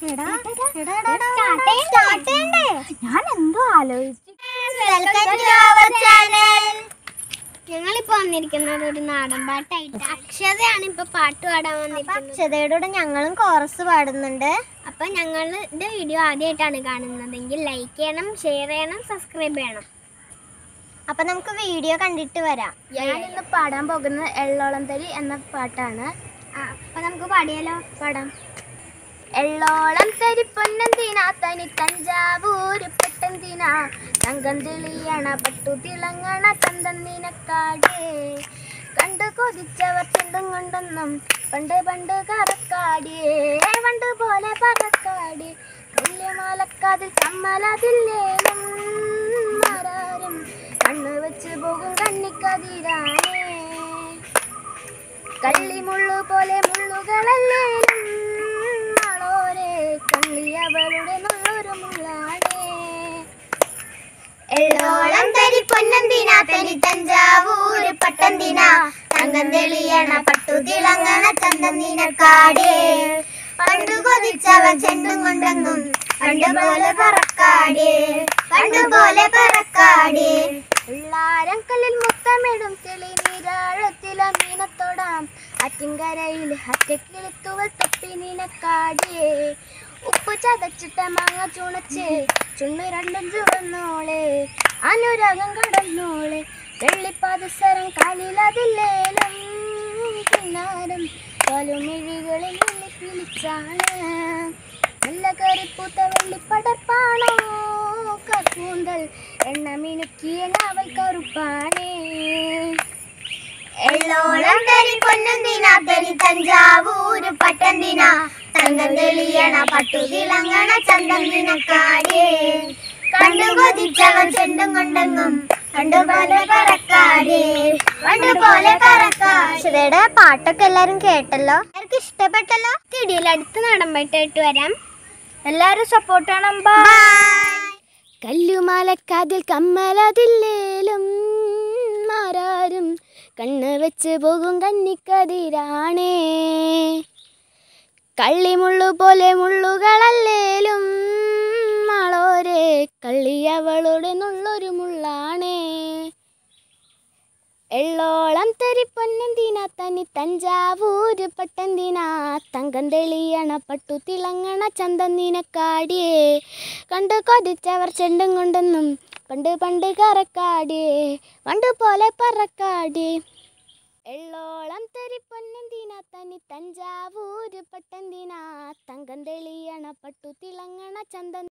ഞാൻ എന്തോ ആലോചിച്ചു ഞങ്ങളിപ്പോ വന്നിരിക്കുന്നത് ഒരു നാടൻ പാട്ടായിട്ട് അക്ഷതയാണ് ഇപ്പൊ പാട്ട് പാടാൻ വന്നിരിക്കുന്നത് അക്ഷതയുടെ കൂടെ ഞങ്ങളും കോറസ് പാടുന്നുണ്ട് അപ്പൊ ഞങ്ങളുടെ വീഡിയോ ആദ്യമായിട്ടാണ് കാണുന്നതെങ്കിൽ ലൈക്ക് ചെയ്യണം ഷെയർ ചെയ്യണം സബ്സ്ക്രൈബ് ചെയ്യണം അപ്പൊ നമുക്ക് വീഡിയോ കണ്ടിട്ട് വരാം ഞാൻ ഇന്ന് പാടാൻ പോകുന്നത് എള്ളോളം തരി എന്ന പാട്ടാണ് അപ്പൊ നമുക്ക് പാടിയാലോ പാടാം എള്ളോളം തരി പൊന്നന്തിന തനി തഞ്ചാവൂര് പെട്ടന്തിന തങ്കം തെളിയണ പട്ടു തിളങ്ങണ ചന്തന്തിനക്കാടേ കണ്ടു കൊതിച്ചവർ ചെണ്ടും കൊണ്ടൊന്നും പണ്ട് പണ്ട് കറക്കാടിയേ പണ്ട് പോലെ പറക്കാടി തുല്യമാലക്കാതിൽ കമ്മലതില്ലേലും ആരാരും കണ്ണു വെച്ച് പോകും കണ്ണിക്കതിരാണേ കള്ളിമുള്ളു പോലെ മുള്ളുകളല്ലേലും നാളോരെ കള്ളി അവളുടെ നല്ലൊരു മുള്ളാടേ എള്ളോളം തരി പൊന്നന്തിന തനി തഞ്ചാവൂര് പട്ടന്തിന തങ്കം തെളിയണ പട്ടു തിളങ്ങണ ചന്തന്തിനക്കാടേ പണ്ടു കൊതിച്ചവൻ ചെണ്ടും കൊണ്ടെന്നും പണ്ട് പോലെ പറക്കാടേ പണ്ട് പോലെ പറക്കാടേ ഉള്ളാരം കല്ലിൽ മുത്തമിടും തെളി നീരാഴത്തിൽ മീനത്തോടാം അറ്റിങ്കരയിൽ അറ്റക്കിളിത്തുവൽ തൊപ്പി നിനക്കാടിയേ ഉപ്പ് ചതച്ചിട്ട മാങ്ങ ചുണച്ച് ചുണ്ണു രണ്ടും ചുവന്നോളെ അനുരാഗം കടന്നോളെ വെള്ളിപ്പാദസരം കാലിലതില്ലേലും കിന്നാരം കലുമിഴികളിൽ നിന്നെ കിളിച്ചാണ് നല്ല കറിപ്പൂത്ത വെള്ളിപ്പടർപ്പാണോ കൂന്തൽ എണ്ണ മിനുക്കിയ അവൾ കറുപ്പാണേ എള്ളോളം തരി പൊന്നന്തിന തരി തഞ്ചാവൂര് പട്ടന്തിന തങ്കം തെളിയണ പട്ടു തിളങ്ങണ ചന്തന്തിനക്കാടേ കണ്ടു കൊതിച്ചവൻ ചെണ്ടും കൊണ്ടെന്നും കണ്ടുപോലെ പറക്കാടേ കണ്ടുപോലെ പറക്കാടയുടെ പാട്ടൊക്കെ എല്ലാരും കേട്ടല്ലോ എല്ലാവർക്കും ഇഷ്ടപ്പെട്ടല്ലോ കിടിയിൽ അടുത്ത നടമ്പായിട്ട് വരാം എല്ലാരും സപ്പോർട്ട് ചെയ്യണം കല്ലുമാലക്കാതിൽ കമ്മലതില്ലേലും ആരാരും കണ്ണ് വെച്ച് പോകും കന്നിക്കതിരാണേ കള്ളിമുള്ളു പോലെ മുള്ളുകളല്ലേലും മാളോരെ കള്ളി അവളുടെ നുള്ളൊരു മുള്ളാണേ എള്ളോളം തെരി പൊന്നെന്തിന തനി തഞ്ചാവൂര് പട്ടെന്തിന തങ്കം തെളിയണ പട്ടു തിളങ്ങണ ചന്തന്തിനക്കാടിയേ കണ്ടു കൊതിച്ചവർ ചെണ്ടും കൊണ്ടെന്നും പണ്ട് പണ്ട് കറക്കാടിയേ പണ്ട് പോലെ പറക്കാടി എള്ളോളം തെരി പൊന്നെന്തിന തനി തഞ്ചാവൂര് പട്ടെന്തിന തങ്കം തെളിയണ പട്ടു തിളങ്ങണ ചന്തൻ